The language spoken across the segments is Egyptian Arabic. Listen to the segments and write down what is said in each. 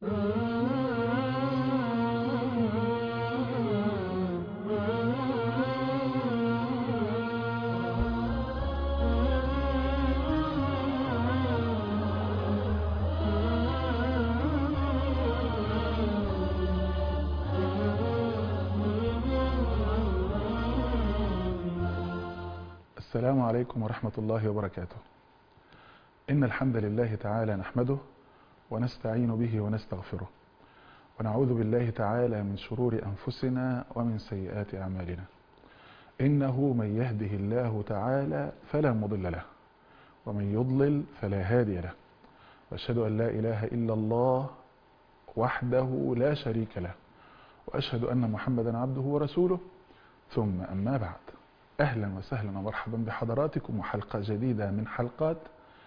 السلام عليكم ورحمة الله وبركاته إن الحمد لله تعالى نحمده ونستعين به ونستغفره ونعوذ بالله تعالى من شرور أنفسنا ومن سيئات أعمالنا إنه من يهده الله تعالى فلا مضل له ومن يضلل فلا هادي له وأشهد أن لا إله إلا الله وحده لا شريك له وأشهد أن محمدا عبده ورسوله ثم أما بعد أهلا وسهلا ومرحبا بحضراتكم وحلقة جديدة من حلقات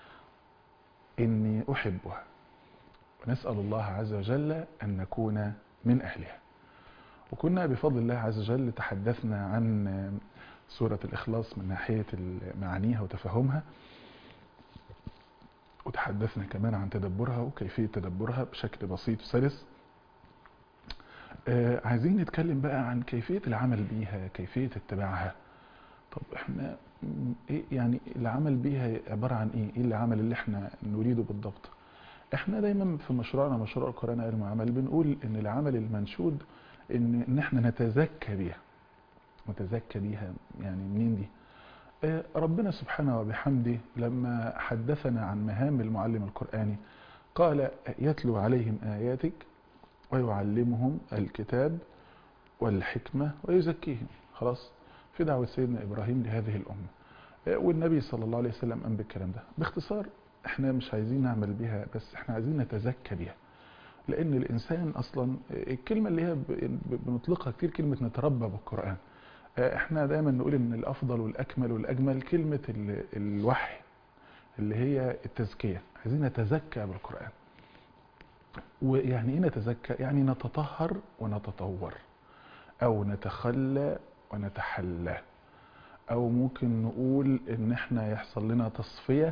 إني أحبها ونسأل الله عز وجل أن نكون من أهلها وكنا بفضل الله عز وجل تحدثنا عن سورة الإخلاص من ناحية معانيها وتفهمها وتحدثنا كمان عن تدبرها وكيفية تدبرها بشكل بسيط وسلس آه عايزين نتكلم بقى عن كيفية العمل بيها كيفية اتباعها طب احنا ايه يعني العمل بيها عبارة عن ايه ايه العمل اللي احنا نريده بالضبط احنا دايما في مشروعنا مشروع القرآن علم عمل بنقول ان العمل المنشود ان, ان احنا نتزكى بيها نتزكى بيها يعني منين دي اه ربنا سبحانه وبحمده لما حدثنا عن مهام المعلم القرآني قال يتلو عليهم آياتك ويعلمهم الكتاب والحكمة ويزكيهم خلاص في دعوة سيدنا إبراهيم لهذه الأمة والنبي صلى الله عليه وسلم قام بالكلام ده باختصار احنا مش عايزين نعمل بيها بس احنا عايزين نتزكى بيها لأن الإنسان أصلا الكلمة اللي هي بنطلقها كتير كلمة نتربى بالقرآن احنا دايما نقول ان الأفضل والأكمل والأجمل كلمة الوحي اللي هي التزكية عايزين نتزكى بالقرآن ويعني ايه نتزكى يعني نتطهر ونتطور او نتخلى ونتحلى او ممكن نقول ان احنا يحصل لنا تصفية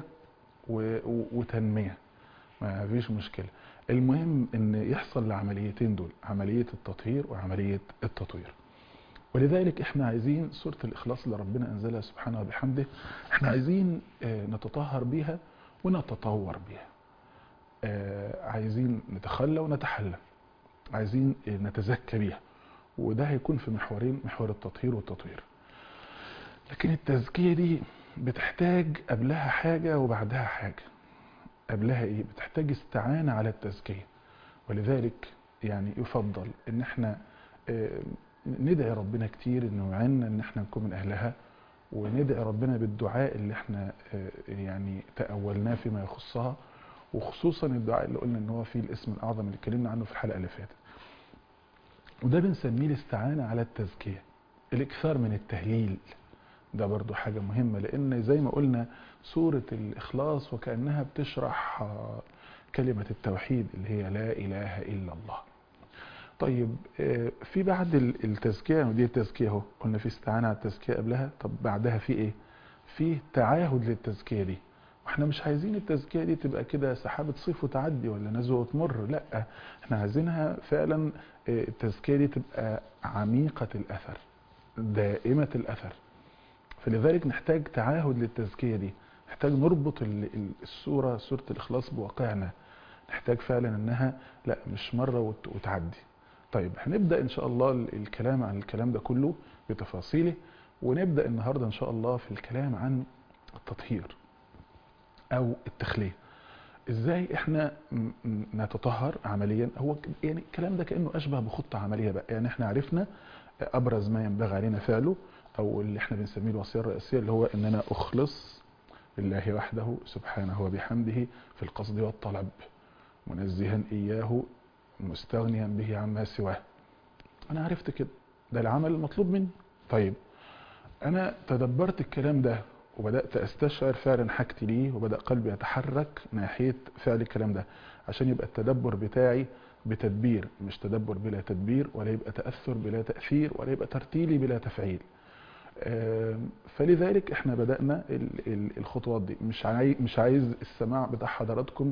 وتنمية ما فيش مشكلة المهم ان يحصل العمليتين دول عملية التطهير وعملية التطوير ولذلك احنا عايزين سورة الاخلاص اللي ربنا انزلها سبحانه وبحمده احنا عايزين نتطهر بيها ونتطور بيها عايزين نتخلى ونتحلى عايزين نتزكى بيها وده هيكون في محورين محور التطهير والتطوير لكن التزكية دي بتحتاج قبلها حاجة وبعدها حاجة قبلها ايه بتحتاج استعانة على التزكية ولذلك يعني يفضل ان احنا ندعي ربنا كتير انه يعيننا ان احنا نكون من اهلها وندعي ربنا بالدعاء اللي احنا يعني تأولناه فيما يخصها وخصوصا الدعاء اللي قلنا ان هو فيه الاسم الاعظم اللي اتكلمنا عنه في الحلقة اللي فاتت وده بنسميه الاستعانة على التزكية الاكثار من التهليل ده برضو حاجة مهمة لان زي ما قلنا سورة الاخلاص وكأنها بتشرح كلمة التوحيد اللي هي لا اله الا الله طيب في بعد التزكية ودي التزكية اهو قلنا في استعانة على التزكية قبلها طب بعدها في ايه في تعاهد للتزكية دي واحنا مش عايزين التزكية دي تبقى كده سحابة صيف وتعدي ولا نزوة وتمر لا احنا عايزينها فعلا التزكية دي تبقى عميقة الأثر دائمة الأثر فلذلك نحتاج تعاهد للتزكية دي نحتاج نربط السورة سورة الإخلاص بواقعنا نحتاج فعلا انها لا مش مرة وتعدي طيب هنبدأ ان شاء الله الكلام عن الكلام ده كله بتفاصيله ونبدأ النهاردة ان شاء الله في الكلام عن التطهير او التخلية ازاي احنا نتطهر عمليا هو يعني الكلام ده كأنه اشبه بخطة عملية بقى يعني احنا عرفنا ابرز ما ينبغي علينا فعله او اللي احنا بنسميه الوصية الرئيسية اللي هو ان انا اخلص لله وحده سبحانه وبحمده في القصد والطلب منزها اياه مستغنيا به عما سواه انا عرفت كده ده العمل المطلوب مني طيب انا تدبرت الكلام ده وبدأت استشعر فعلا حاجتي ليه وبدأ قلبي يتحرك ناحية فعل الكلام ده عشان يبقى التدبر بتاعي بتدبير مش تدبر بلا تدبير ولا يبقى تأثر بلا تأثير ولا يبقى ترتيلي بلا تفعيل فلذلك احنا بدأنا الخطوات دي مش عايز مش عايز السماع بتاع حضراتكم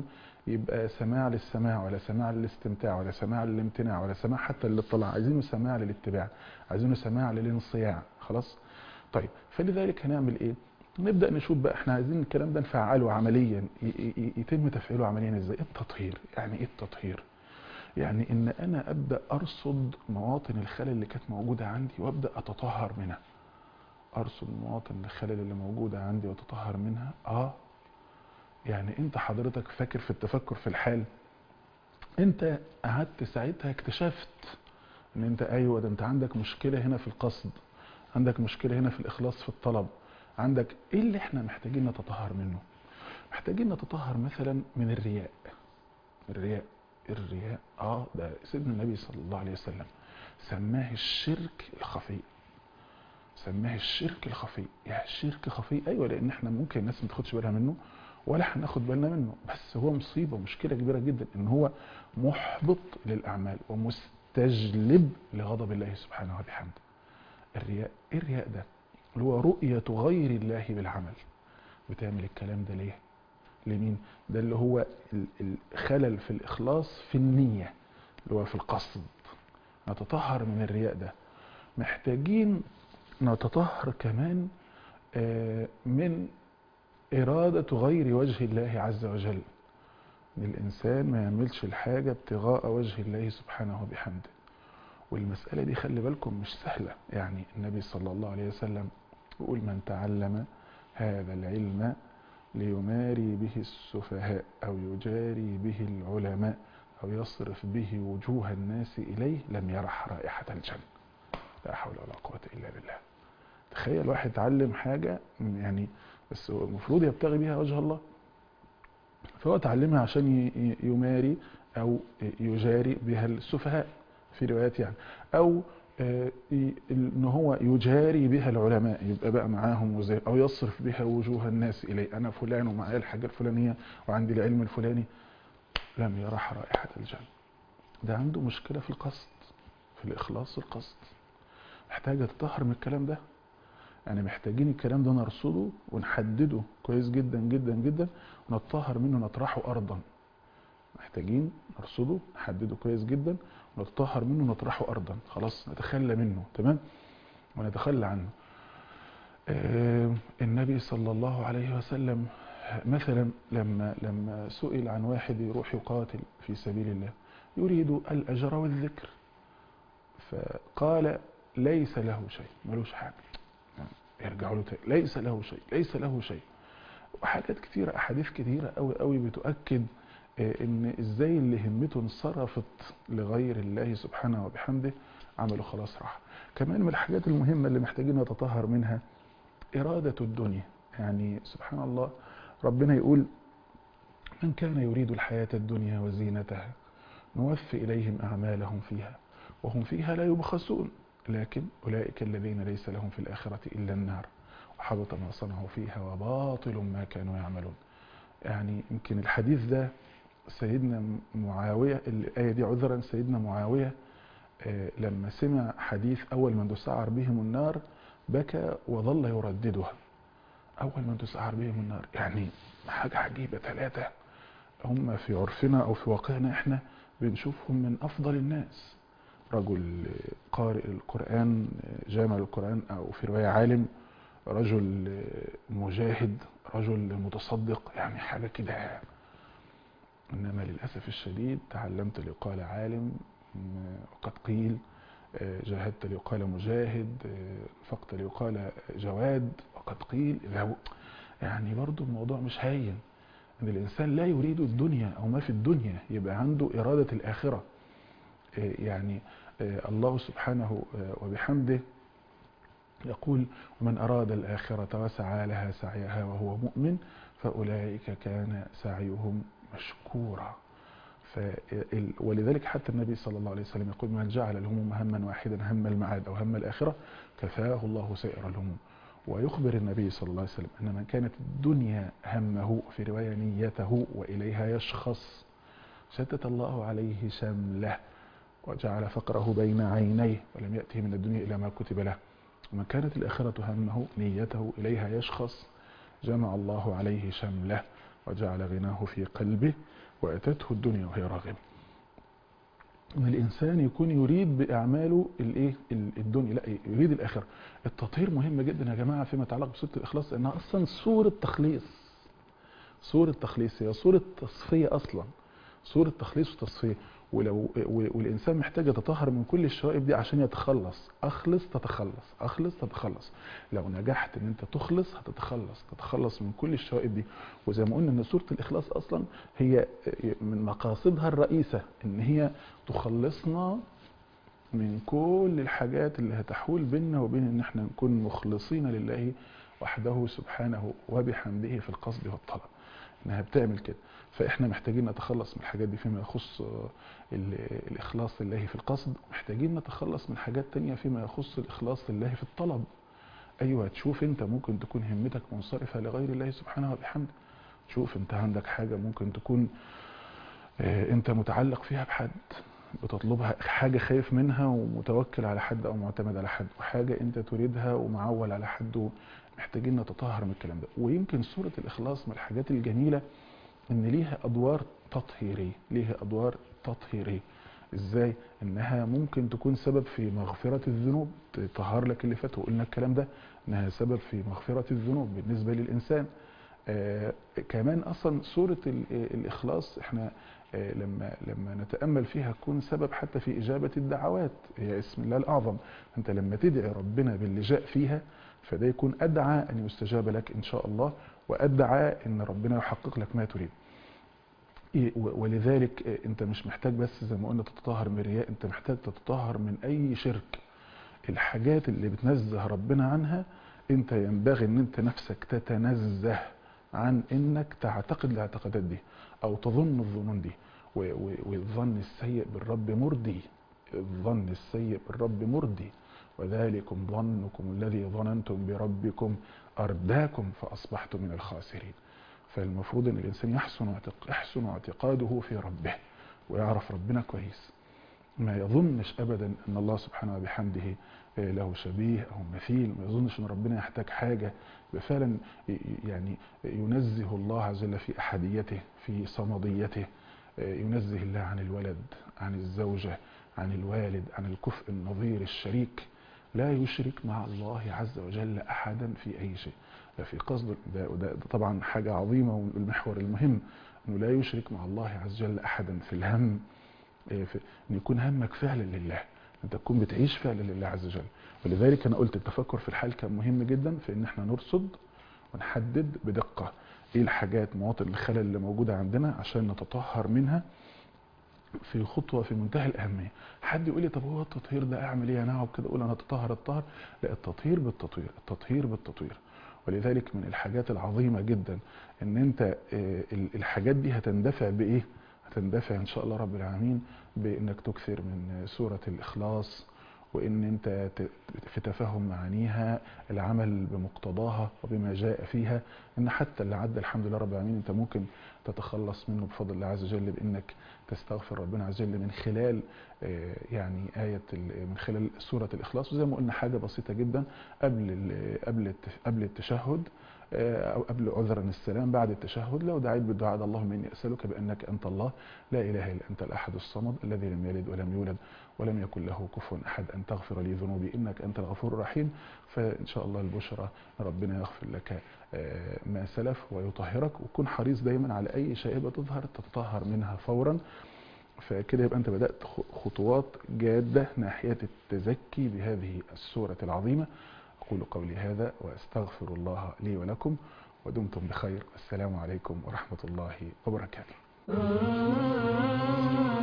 يبقى سماع للسماع ولا سماع للاستمتاع ولا سماع للامتناع ولا سماع حتى للاطلاع عايزينه سماع للاتباع عايزينه سماع للانصياع خلاص طيب فلذلك هنعمل ايه نبدا نشوف بقى احنا عايزين الكلام ده نفعله عمليا ي- ي- يتم تفعيله عمليا ازاي التطهير يعني ايه التطهير يعني ان انا ابدا ارصد مواطن الخلل اللي كانت موجوده عندي وابدا اتطهر منها ارصد مواطن الخلل اللي موجوده عندي واتطهر منها اه يعني انت حضرتك فاكر في التفكر في الحال انت قعدت ساعتها اكتشفت ان انت ايوه ده انت عندك مشكله هنا في القصد عندك مشكله هنا في الاخلاص في الطلب عندك ايه اللي احنا محتاجين نتطهر منه محتاجين نتطهر مثلا من الرياء الرياء الرياء اه ده سيدنا النبي صلى الله عليه وسلم سماه الشرك الخفي سماه الشرك الخفي يا الشرك خفي ايوه لان احنا ممكن الناس ما تاخدش بالها منه ولا هناخد بالنا منه بس هو مصيبه مشكله كبيره جدا ان هو محبط للاعمال ومستجلب لغضب الله سبحانه وبحمده الرياء ايه الرياء ده اللي هو رؤيه غير الله بالعمل بتعمل الكلام ده ليه لمين ده اللي هو ال- الخلل في الاخلاص في النيه اللي هو في القصد نتطهر من الرياء ده محتاجين نتطهر كمان آه، من إرادة غير وجه الله عز وجل إن الإنسان ما يعملش الحاجة ابتغاء وجه الله سبحانه وبحمده والمسألة دي خلي بالكم مش سهلة يعني النبي صلى الله عليه وسلم يقول من تعلم هذا العلم ليماري به السفهاء أو يجاري به العلماء أو يصرف به وجوه الناس إليه لم يرح رائحة الجنة لا حول ولا قوة إلا بالله تخيل واحد اتعلم حاجة يعني بس هو المفروض يبتغي بها وجه الله فهو اتعلمها عشان ي- ي- يماري أو يجاري بها السفهاء في روايات يعني أو آه، ي- ان هو يجاري بها العلماء يبقى بقى معاهم وزي او يصرف بها وجوه الناس الي انا فلان ومعايا الحاجه الفلانيه وعندي العلم الفلاني لم يرح رائحه الجنه ده عنده مشكله في القصد في الاخلاص والقصد محتاجه تطهر من الكلام ده يعني محتاجين الكلام ده نرصده ونحدده كويس جدا جدا جدا ونتطهر منه نطرحه ارضا محتاجين نرصده نحدده كويس جدا ونتطهر منه نطرحه ارضا خلاص نتخلى منه تمام ونتخلى عنه آه، النبي صلى الله عليه وسلم مثلا لما لما سئل عن واحد يروح يقاتل في سبيل الله يريد الاجر والذكر فقال ليس له شيء ملوش حاجه يرجعوا له تاني ليس له شيء ليس له شيء وحاجات كتيرة أحاديث كتيرة قوي قوي بتؤكد آه، إن إزاي اللي همته انصرفت لغير الله سبحانه وبحمده عمله خلاص راح كمان من الحاجات المهمة اللي محتاجين نتطهر منها إرادة الدنيا يعني سبحان الله ربنا يقول من كان يريد الحياة الدنيا وزينتها نوفي إليهم أعمالهم فيها وهم فيها لا يبخسون لكن أولئك الذين ليس لهم في الآخرة إلا النار وحبط ما صنعوا فيها وباطل ما كانوا يعملون يعني يمكن الحديث ده سيدنا معاوية الآية دي عذرا سيدنا معاوية آه، لما سمع حديث أول من تسعر بهم النار بكى وظل يرددها أول من تسعر بهم النار يعني حاجة عجيبة ثلاثة هم في عرفنا أو في واقعنا إحنا بنشوفهم من أفضل الناس رجل قارئ القرآن جامع القرآن أو في رواية عالم رجل مجاهد رجل متصدق يعني حاجة كده إنما للأسف الشديد تعلمت ليقال عالم وقد قيل جاهدت ليقال مجاهد فقت ليقال جواد وقد قيل ذو يعني برضو الموضوع مش هين ان الانسان لا يريد الدنيا او ما في الدنيا يبقى عنده ارادة الاخرة يعني الله سبحانه وبحمده يقول ومن أراد الآخرة وسعى لها سعيها وهو مؤمن فأولئك كان سعيهم مشكورا ولذلك حتى النبي صلى الله عليه وسلم يقول من جعل الهموم هما واحدا هم المعاد أو هم الآخرة كفاه الله سائر الهموم ويخبر النبي صلى الله عليه وسلم أن من كانت الدنيا همه في رواية نيته وإليها يشخص شتت الله عليه شمله وجعل فقره بين عينيه ولم يأته من الدنيا إلى ما كتب له ومن كانت الآخرة همه نيته إليها يشخص جمع الله عليه شمله وجعل غناه في قلبه وأتته الدنيا وهي راغمة ان الانسان يكون يريد باعماله الايه الدنيا لا يريد الاخره التطهير مهم جدا يا جماعه فيما يتعلق بسوره الاخلاص لانها اصلا سوره تخليص سوره تخليص هي سوره تصفيه اصلا سوره تخليص وتصفيه ولو والانسان محتاج يتطهر من كل الشوائب دي عشان يتخلص اخلص تتخلص اخلص تتخلص لو نجحت ان انت تخلص هتتخلص تتخلص من كل الشوائب دي وزي ما قلنا ان سوره الاخلاص اصلا هي من مقاصدها الرئيسه ان هي تخلصنا من كل الحاجات اللي هتحول بيننا وبين ان احنا نكون مخلصين لله وحده سبحانه وبحمده في القصد والطلب انها بتعمل كده فاحنا محتاجين نتخلص من الحاجات دي فيما يخص الاخلاص لله في القصد محتاجين نتخلص من حاجات تانية فيما يخص الاخلاص لله في الطلب ايوه تشوف انت ممكن تكون همتك منصرفة لغير الله سبحانه وبحمده تشوف انت عندك حاجة ممكن تكون انت متعلق فيها بحد بتطلبها حاجة خايف منها ومتوكل على حد او معتمد على حد وحاجة انت تريدها ومعول على حد محتاجين نتطهر من الكلام ده ويمكن سورة الاخلاص من الحاجات الجميلة ان ليها ادوار تطهيريه ليها ادوار تطهيريه ازاي انها ممكن تكون سبب في مغفرة الذنوب تطهر لك اللي فات وقلنا الكلام ده انها سبب في مغفرة الذنوب بالنسبة للانسان آه كمان اصلا سورة الاخلاص احنا آه لما لما نتامل فيها تكون سبب حتى في اجابه الدعوات هي اسم الله الاعظم انت لما تدعي ربنا باللي جاء فيها فده يكون ادعى ان يستجاب لك ان شاء الله وادعى ان ربنا يحقق لك ما تريد ولذلك انت مش محتاج بس زي ما قلنا تتطهر من الرياء انت محتاج تتطهر من اي شرك الحاجات اللي بتنزه ربنا عنها انت ينبغي ان انت نفسك تتنزه عن انك تعتقد الاعتقادات دي او تظن الظنون دي والظن السيء بالرب مردي الظن السيء بالرب مردي وذلكم ظنكم الذي ظننتم بربكم أرداكم فأصبحتم من الخاسرين فالمفروض أن الإنسان يحسن يحسن اعتقاده في ربه ويعرف ربنا كويس ما يظنش أبدا أن الله سبحانه وبحمده له شبيه أو مثيل ما يظنش أن ربنا يحتاج حاجة فعلا يعني ينزه الله عز وجل في أحديته في صمديته ينزه الله عن الولد عن الزوجة عن الوالد عن الكفء النظير الشريك لا يشرك مع الله عز وجل أحدا في أي شيء في قصد ده, ده, ده طبعا حاجة عظيمة والمحور المهم أنه لا يشرك مع الله عز وجل أحدا في الهم في أن يكون همك فعلا لله أنت تكون بتعيش فعلا لله عز وجل ولذلك أنا قلت التفكر في الحال كان مهم جدا في أن احنا نرصد ونحدد بدقة ايه الحاجات مواطن الخلل اللي موجودة عندنا عشان نتطهر منها في خطوة في منتهى الأهمية حد يقول لي طب هو التطهير ده أعمل إيه أنا وكده أقول أنا أتطهر الطهر لا التطهير بالتطهير التطهير بالتطهير ولذلك من الحاجات العظيمة جدا ان انت الحاجات دي هتندفع بايه هتندفع ان شاء الله رب العالمين بانك تكثر من سورة الاخلاص وان انت في تفهم معانيها العمل بمقتضاها وبما جاء فيها ان حتى اللي عدى الحمد لله رب العالمين انت ممكن تتخلص منه بفضل الله عز وجل بانك تستغفر ربنا عز وجل من خلال يعني آية من خلال سورة الإخلاص وزي ما قلنا حاجة بسيطة جدا قبل قبل قبل التشهد أو قبل عذرا السلام بعد التشهد لو دعيت بالدعاء ده اللهم إني أسألك بأنك أنت الله لا إله إلا أنت الأحد الصمد الذي لم يلد ولم يولد ولم يكن له كفوا أحد أن تغفر لي ذنوبي إنك أنت الغفور الرحيم فإن شاء الله البشرى ربنا يغفر لك ما سلف ويطهرك وكن حريص دايما على أي شائبة تظهر تتطهر منها فورا فكده يبقى أنت بدأت خطوات جادة ناحية التزكي بهذه السورة العظيمة أقول قولي هذا وأستغفر الله لي ولكم ودمتم بخير السلام عليكم ورحمة الله وبركاته